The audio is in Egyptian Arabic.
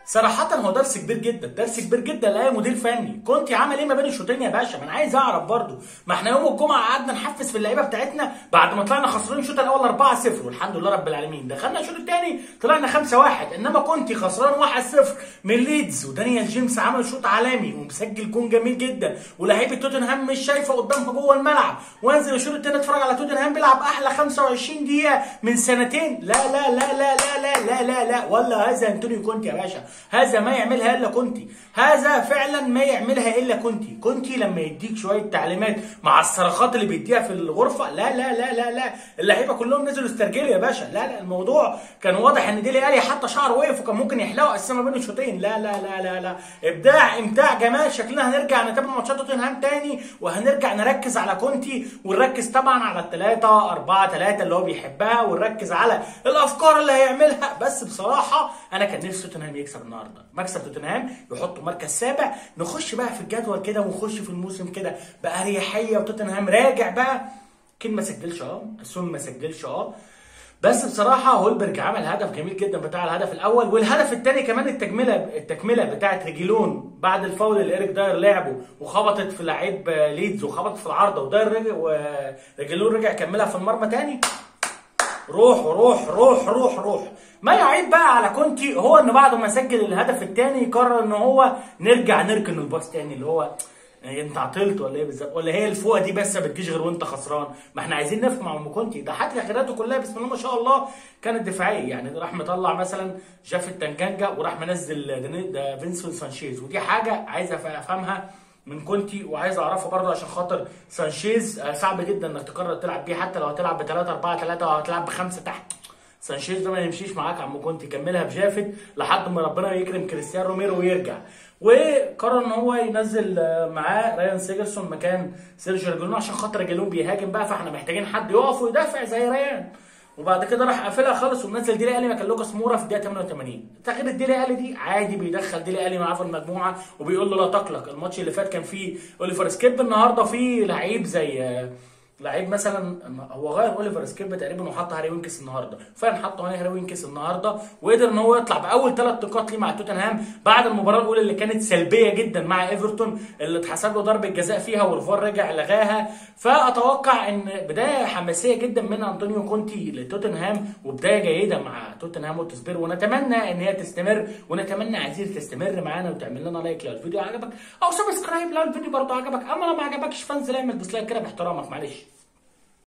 صراحة هو درس كبير جدا، درس كبير جدا لأي مدير فني، كنت عامل ايه ما بين الشوطين يا باشا؟ ما انا عايز اعرف برضه، ما احنا يوم الجمعة قعدنا نحفز في اللعيبة بتاعتنا بعد ما طلعنا خسرانين الشوط الأول 4-0 والحمد لله رب العالمين، دخلنا الشوط الثاني طلعنا 5-1 انما كنت خسران 1-0 من ليدز ودانيال جيمس عمل شوط عالمي ومسجل جون جميل جدا ولاعيبة توتنهام مش شايفة قدامها جوه الملعب، وانزل الشوط الثاني اتفرج على توتنهام بيلعب احلى 25 دقيقة من سنتين، لا لا لا لا لا لا لا لا, لا. ولا هذا انتونيو كونتي يا باشا هذا ما يعملها الا كونتي هذا فعلا ما يعملها الا كونتي كونتي لما يديك شويه تعليمات مع الصرخات اللي بيديها في الغرفه لا لا لا لا لا اللعيبه كلهم نزلوا استرجلوا يا باشا لا لا الموضوع كان واضح ان ديلي الي حتى شعره وقف وكان ممكن يحلقه اساسا ما بين الشوطين لا لا لا لا لا ابداع امتاع جمال شكلنا هنرجع نتابع ماتشات توتنهام تاني وهنرجع نركز على كونتي ونركز طبعا على الثلاثه أربعة ثلاثة اللي هو بيحبها ونركز على الافكار اللي هيعملها بس بصراحه انا كان نفسي توتنهام يكسب النهارده مكسب توتنهام يحطوا مركز سابع نخش بقى في الجدول كده ونخش في الموسم كده بأريحيه وتوتنهام راجع بقى كين ما سجلش اه سون ما سجلش اه بس بصراحة هولبرج عمل هدف جميل جدا بتاع الهدف الأول والهدف الثاني كمان التكملة التكملة بتاعت ريجيلون بعد الفاول اللي إيريك داير لعبه وخبطت في لعيب ليدز وخبطت في العارضة وداير رجع وريجيلون رجع كملها في المرمى تاني روح روح روح روح روح ما يعيب بقى على كونتي هو ان بعد ما سجل الهدف الثاني قرر ان هو نرجع نركن الباص تاني اللي هو يعني انت عطلت ولا ايه بالظبط ولا هي الفوقه دي بس ما بتجيش غير وانت خسران ما احنا عايزين نفهم مع ام كونتي ده حتى خياراته كلها بسم الله ما شاء الله كانت دفاعيه يعني راح مطلع مثلا جاف التنجانجا وراح منزل ده فينسون سانشيز ودي حاجه عايز افهمها من كونتي وعايز اعرفها برضه عشان خاطر سانشيز صعب جدا انك تقرر تلعب بيه حتى لو هتلعب ب 3 4 3 او هتلعب بخمسه تحت سانشيز ده ما يمشيش معاك يا عم كونتي كملها بجافت لحد ما ربنا يكرم كريستيانو روميرو ويرجع وقرر ان هو ينزل معاه رايان سيجرسون مكان سيرجيو ريجولون عشان خاطر ريجولون بيهاجم بقى فاحنا محتاجين حد يقف ويدافع زي ريان وبعد كده راح قافلها خالص ومنزل ديلي الي مكان لوكاس مورا في الدقيقه 88 تغيير ديلي الي دي عادي بيدخل ديلي الي معاه في المجموعه وبيقول له لا تقلق الماتش اللي فات كان فيه اوليفر سكيب النهارده فيه لعيب زي لعيب مثلا هو غير اوليفر سكيب تقريبا وحط هاري وينكس النهارده فعلا حط هاري وينكس النهارده وقدر ان هو يطلع باول ثلاث نقاط ليه مع توتنهام بعد المباراه الاولى اللي كانت سلبيه جدا مع ايفرتون اللي اتحسب له ضربه جزاء فيها والفار رجع لغاها فاتوقع ان بدايه حماسيه جدا من انطونيو كونتي لتوتنهام وبدايه جيده مع توتنهام وتسبير ونتمنى ان هي تستمر ونتمنى عايزين تستمر معانا وتعمل لنا لايك لو الفيديو عجبك او سبسكرايب لو الفيديو برضه عجبك اما لو ما عجبكش فانزل اعمل ديسلايك كده باحترامك معلش